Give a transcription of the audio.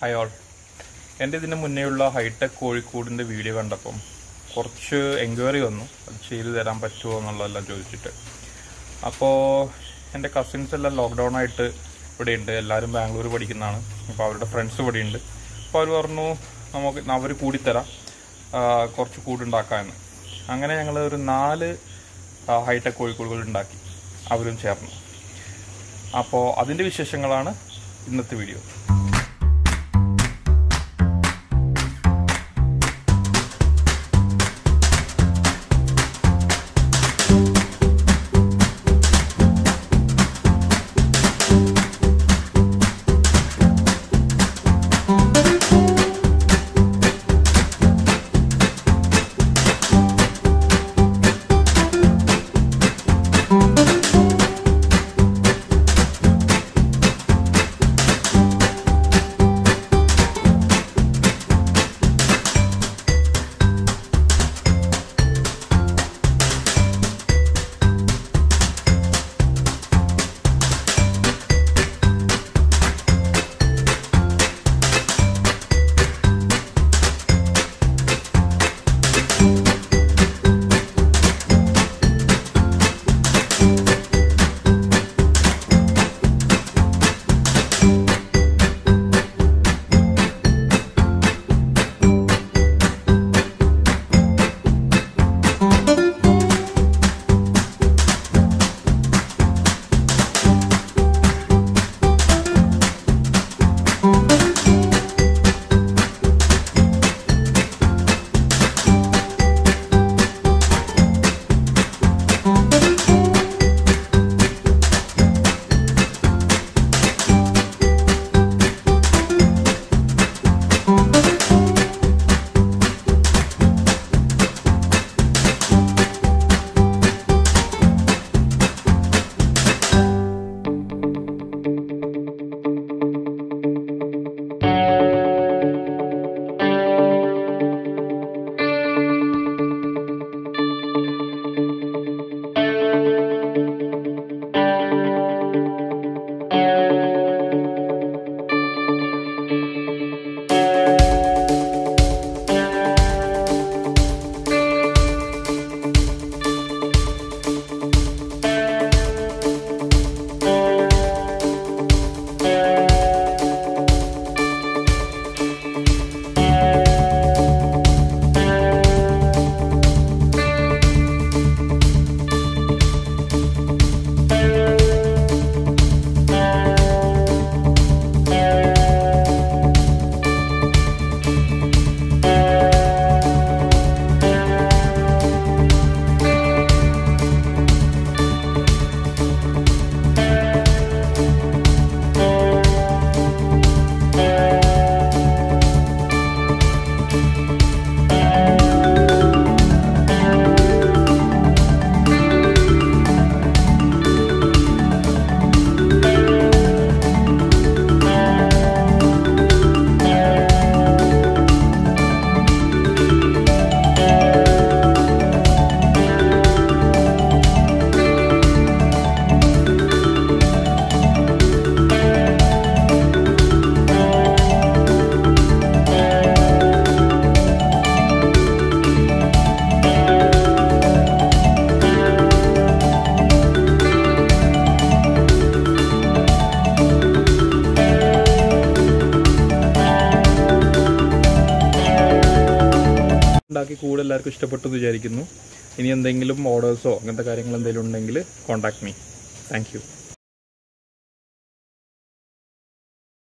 hi all എൻ്റെ ഇതിന് മുന്നേയുള്ള hi tech കോഴിക്കോടിൻ്റെ വീഡിയോ കണ്ടപ്പം കുറച്ച് എൻക്വയറി വന്നു അത് ചെയ്തു തരാൻ പറ്റുമോ എന്നുള്ളതെല്ലാം ചോദിച്ചിട്ട് അപ്പോൾ എൻ്റെ കസിൻസ് എല്ലാം ലോക്ക്ഡൗൺ ആയിട്ട് ഇവിടെയുണ്ട് എല്ലാവരും ബാംഗ്ലൂർ പഠിക്കുന്നതാണ് അപ്പോൾ അവരുടെ ഫ്രണ്ട്സ് ഇവിടെയുണ്ട് അപ്പോൾ അവർ പറഞ്ഞു നമുക്ക് അവർ കൂടിത്തരാം ആ, കുറച്ച് കൂടുണ്ടാക്കാമെന്ന് അങ്ങനെ ഞങ്ങൾ ഒരു നാല് ഹൈടെക് കോഴിക്കോടുകൾ ഉണ്ടാക്കി അവരും ചേർന്നു അപ്പോൾ അതിൻ്റെ വിശേഷങ്ങളാണ് ഇന്നത്തെ വീഡിയോ ഉണ്ടാക്കി കൂടെ എല്ലാവർക്കും ഇഷ്ടപ്പെട്ടു എന്ന് വിചാരിക്കുന്നു ഇനി എന്തെങ്കിലും ഓർഡേഴ്സോ അങ്ങനത്തെ കാര്യങ്ങൾ എന്തെങ്കിലും ഉണ്ടെങ്കിൽ കോൺടാക്ട് മീ താങ്ക് യു